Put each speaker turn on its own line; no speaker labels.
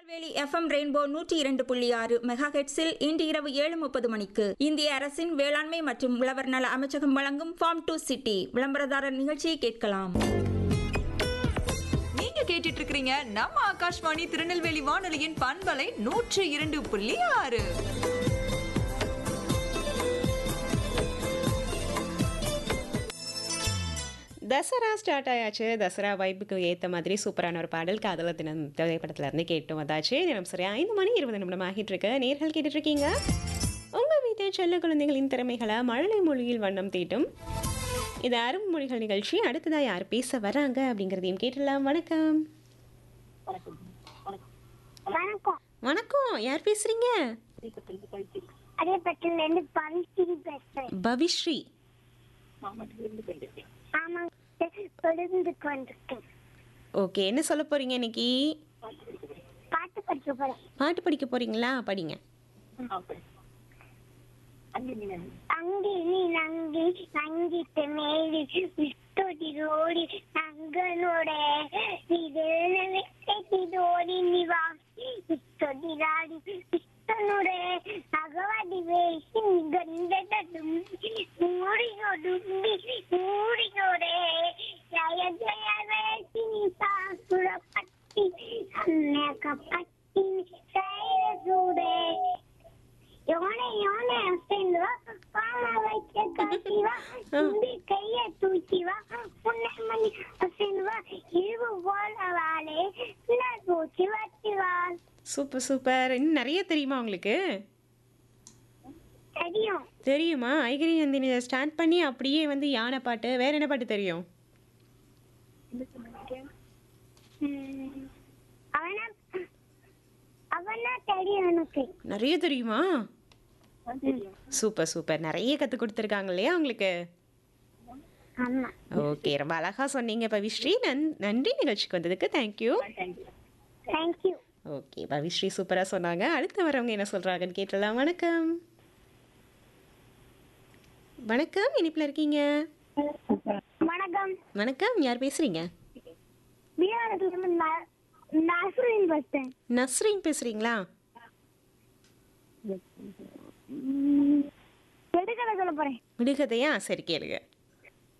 Tirunelveli FM rainbow நூற்றி இரண்டு புள்ளி ஆறு மெகா ஹெட்ஸில் இன்று இரவு ஏழு முப்பது மணிக்கு இந்திய அரசின் வேளாண்மை மற்றும் உழவர் நல அமைச்சகம் வழங்கும் ஃபார்ம் டு சிட்டி விளம்பரதாரர் நிகழ்ச்சியை கேட்கலாம்
நீங்க கேட்டுட்டு இருக்கிறீங்க நம்ம ஆகாஷ்வாணி திருநெல்வேலி வானொலியின் பண்பலை நூற்று இரண்டு புள்ளி ஆறு
தசரா ஸ்டார்ட் ஆயாச்சு தசரா வைப்புக்கு ஏற்ற மாதிரி சூப்பரான ஒரு பாடல் காதல தினம் திரைப்படத்துல இருந்து கேட்டு வந்தாச்சு தினம் சரி ஐந்து மணி இருபது நிமிடம் ஆகிட்டு இருக்கு நேர்கள் கேட்டுட்டு இருக்கீங்க உங்க வீட்டு செல்ல குழந்தைகளின் திறமைகளை மழலை மொழியில் வண்ணம் தீட்டும் இது அருண்மொழிகள் நிகழ்ச்சி அடுத்ததா யார் பேச வராங்க அப்படிங்கிறதையும் கேட்டுடலாம் வணக்கம்
வணக்கம்
வணக்கம் யார் பேசுறீங்க
அதேபட்டில இருந்து பவிஸ்ரீ பேசுறேன்
பவிஸ்ரீ
ஆமாங்க பொழுதுக்கு வந்திருக்கேன்
ஓகே என்ன சொல்ல போறீங்க இன்னைக்கு
பாட்டு படிக்க போறேன்
பாட்டு படிக்க போறீங்களா படிங்க
அங்கி நீ நங்கி நங்கிட்ட மேலி விட்டோடி ரோடி நங்கனோட இதோடி நீ வா விட்டோடி ராடி விட்டனோட நகவாடி வேசி கண்டட டும்பி மூடினோ டும்பி மூடினோட ஜய ஜய வேசி நீ பாசுர பட்டி அன்னக பட்டி சைர சூடே யோனே யோனே அசைந்து வா பாமா வைக்க காட்டி வா தும்பி கைய தூக்கி வா உன்னை மணி அசைந்து வா இருவு போல வாழே நான் தூக்கி வச்சு வா
சூப்பர் சூப்பர் இன்னும் நிறைய தெரியுமா உங்களுக்கு
தெரியும்
தெரியுமா ஐகிரி நந்தினி ஸ்டார்ட் பண்ணி அப்படியே வந்து யானை பாட்டு வேற என்ன பாட்டு தெரியும்
உம், அவனா அவனா தெரியும் எனக்கு
நிறைய தெரியுமா சூப்பர் சூப்பர் நிறைய கற்றுக் கொடுத்துருக்காங்க இல்லையா உங்களுக்கு
ஆமா
ஓகே ரொம்ப அழகா சொன்னீங்க பவிஸ்ரீ நன் நன்றி நிகழ்ச்சிக்கு வந்ததுக்கு தேங்க்யூ
தேங்க்யூ
ஓகே பவிஸ்ரீ சூப்பராக சொன்னாங்க அடுத்து வரவங்க என்ன சொல்கிறாங்கன்னு கேட்டலாம் வணக்கம் வணக்கம் இனிப்பில் இருக்கீங்க
வணக்கம்
வணக்கம் யார் பேசுகிறீங்க
பீகாரத்துல இருந்து ந- நஸ்ரீன் பேசுறேன்
நஸ்ரீன் பேசுகிறீங்களா
எடுக்கல சொல்ல போறேன்
விடுகதையா சரி கேளுங்க